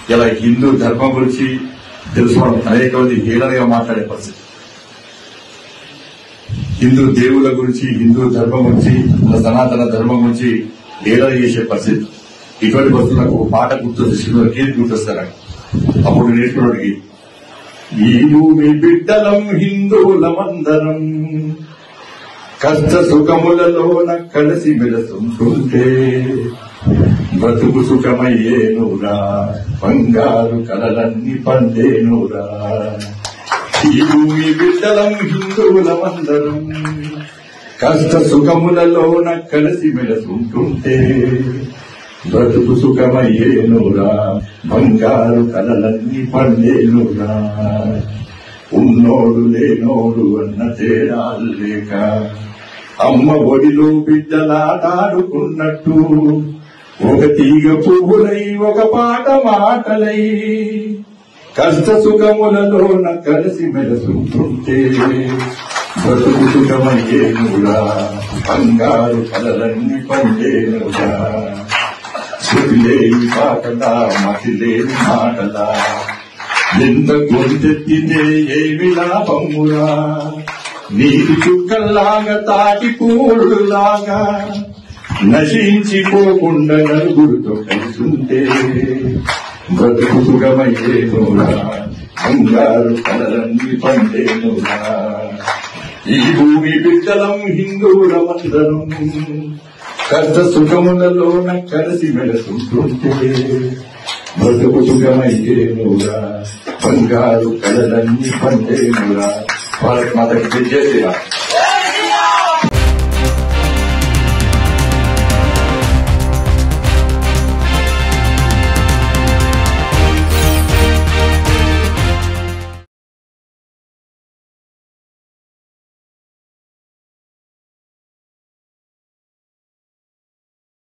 ఇలా హిందూ ధర్మం గురించి తెలుసుకోవడం అనేక మంది హీనంగా మాట్లాడే పరిస్థితి హిందూ దేవుల గురించి హిందూ ధర్మం గురించి మన సనాతన ధర్మం గురించి హేళన చేసే పరిస్థితి ఇటువంటి పరిస్థితులు నాకు ఒక పాట గుర్తొచ్చి గీత గుర్తొస్తారు అప్పుడు నేర్చుకున్నోడికి ఈ భూమి బిడ్డలం హిందువులమందరం కష్ట సుఖములలోన కలిసి మెలసుంటుంటే బ్రతుకు సుఖమయ్యేనురా బంగారు కలలన్నీ పండేనురా ఈ భూమి బిడ్డలం హిందువులమందరం కష్ట సుఖములలోన కలిసి మెలసుంటుంటే బ్రతుకు సుఖమయ్యేనురా బంగారు కలలన్నీ పండేనురా ఉన్నోడు లేనోడు అన్న తేడాలు లేక అమ్మ ఒడిలో బిడ్డలాటాడుకున్నట్టు ఒక తీగ పువ్వులై ఒక పాట మాటలై కష్ట సుఖములలోన కలిసి మెలసుంటుంటే బ్రతుకు సుఖమయ్యేనురా బంగారు కలలన్నీ పండేనురా శృతి లేని పాటలా మతి లేని మాటలా ఎంత గొంతెత్తితే ఏమి లాభమురా నీటి చుక్కల్లాగా తాటి పూడులాగా నశించిపోకుండా నలుగురితో కలిసుంటే బ్రతుకు సుఖమయ్యేనురా బంగారు కలలన్నీ పండేనురా ఈ భూమి బిడ్డలం హిందువులమందరం కష్ట సుఖములలోన కలిసి మెలసుంటుంటే బ్రతుకు సుఖమయ్యేనురా బంగారు కలలన్నీ పండేనురా భారత్ మాతకి జయ శ్రీరామ్